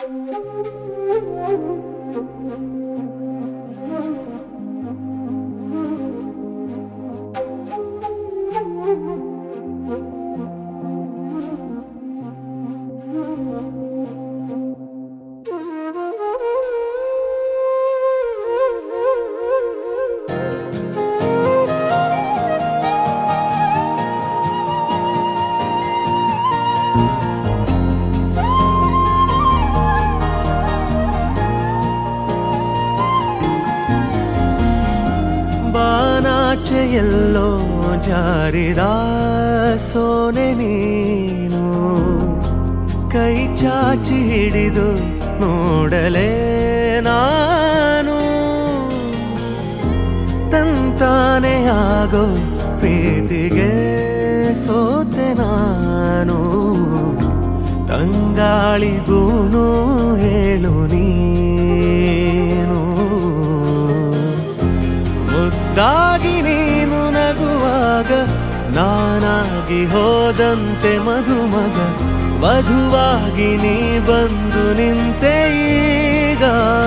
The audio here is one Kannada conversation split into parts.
ಬಾನಾಚೆಯೆಲ್ಲೋ ಜಾರಿದ ಸೋನೆ ನೀನು ಕೈ ಚಾಚಿ ಹಿಡಿದು ನೋಡಲೇ ನಾನು ತಂತಾನೆ ಆಗೋ ಪ್ರೀತಿಗೆ ಸೋತೆ ನಾನು ತಂಗಾಳಿಗೂನು ಹೇಳು ನೀನು ಮುದ್ದಾಗಿ ನೀನು ನಗುವಾಗ ನಾನಾಗಿ ಹೋದಂತೆ ಮಧುಮಗ ವಧುವಾಗಿ ನೀ ಬಂದು ನಿಂತೆ ಈಗ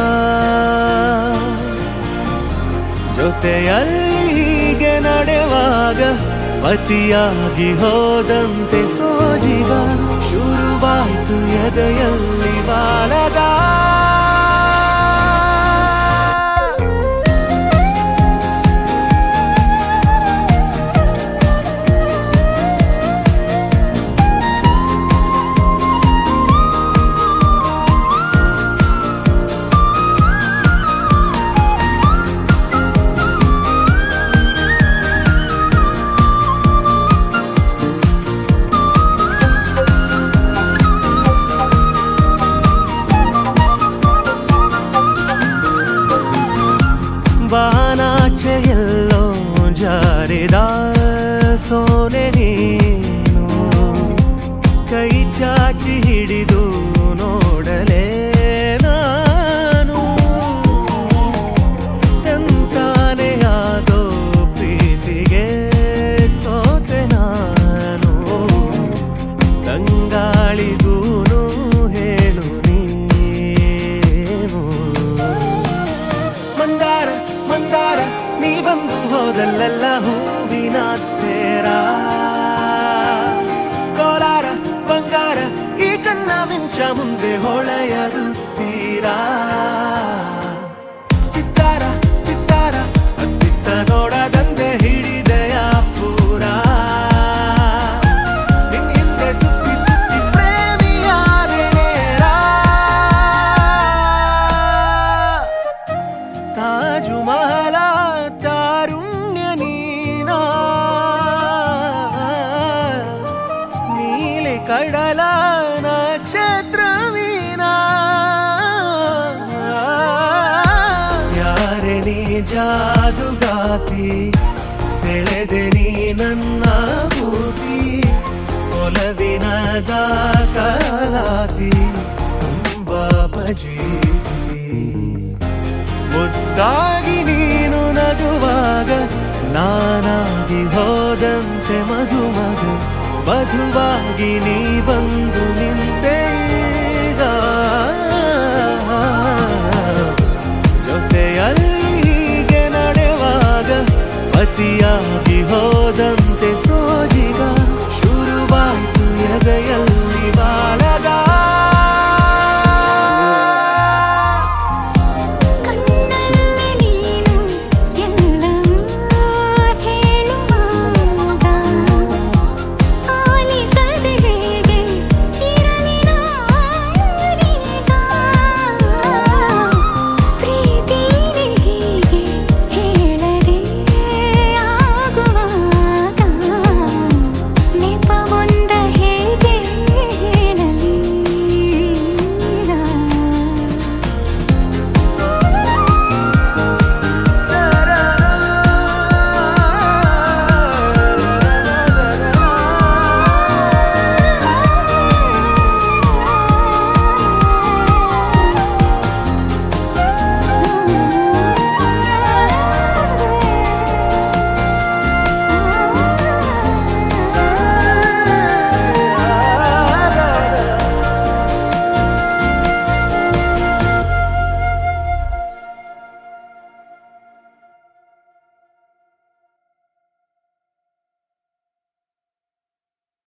ಜೊತೆಯಲ್ಲಿ ಹೀಗೆ ನಡೆವಾಗ ಪತಿಯಾಗಿ ಹೋದಂತೆ ಸೋಜಿಗ ಶುರುವಾಯ್ತು ಎದೆಯಲ್ಲಿ ಬಾಲಗ ಬಾನಾಚೆಯೆಲ್ಲೋ ಜಾರಿದ ಸೋನೆ ನೀನು ಕೈ ಚಾಚಿ ಹಿಡಿದು ನೋಡಲೇ ನಾನು ತಂತಾನೆ ಆಗೋ ಪ್ರೀತಿಗೆ ಸೋತೆ ನಾನು ತಂಗಾಳಿಗೂನು ಹೇಳು ನೀನು ಮಂದಾರ ಮಂದಾರ ನೀ ಬಂದು ಹೋದಲ್ಲೆಲ್ಲ ಹೂವಿನ ತೇರ ಕೋಲಾರ ಬಂಗಾರ ಈ ಕಣ್ಣ ಮಿಂಚ ಮುಂದೆ ಹೊಳೆಯದು ತೀರಾ ಚಿತ್ತಾರ ಚಿತ್ತಾರ ಅತ್ತಿತ್ತ ನೋಡದಂತೆ ಹಿಡಿದೆಯ ಪೂರ ನಿನ್ ಹಿಂದೆ ಸುತ್ತಿ ಸುತ್ತಿ ಪ್ರೇಮಿಯಾದೆ ನೇರ ತಾಜು ಮಹಲ ತಾರುಣ್ಯ ನೀನ ನೀಲಿ ಕಡಲ ನಕ್ಷತ್ರ ವೀಣ ಯಾರೆ ನೀ ಜಾದುಗಾತಿ ಸೆಳೆದೆ ನೀ ನನ್ನ ಭೂತಿ ಒಲವಿನ ದಾಖಲಾತಿ ತುಂಬ ಬಜೀತಿ ಮುದ್ದಾಗಿ ನೀನು ನಗುವಾಗ ನಾನಾಗಿ ಹೋದಂತೆ ಮಧುಮಗ ವಧುವಾಗಿ ನೀ ಬಂದು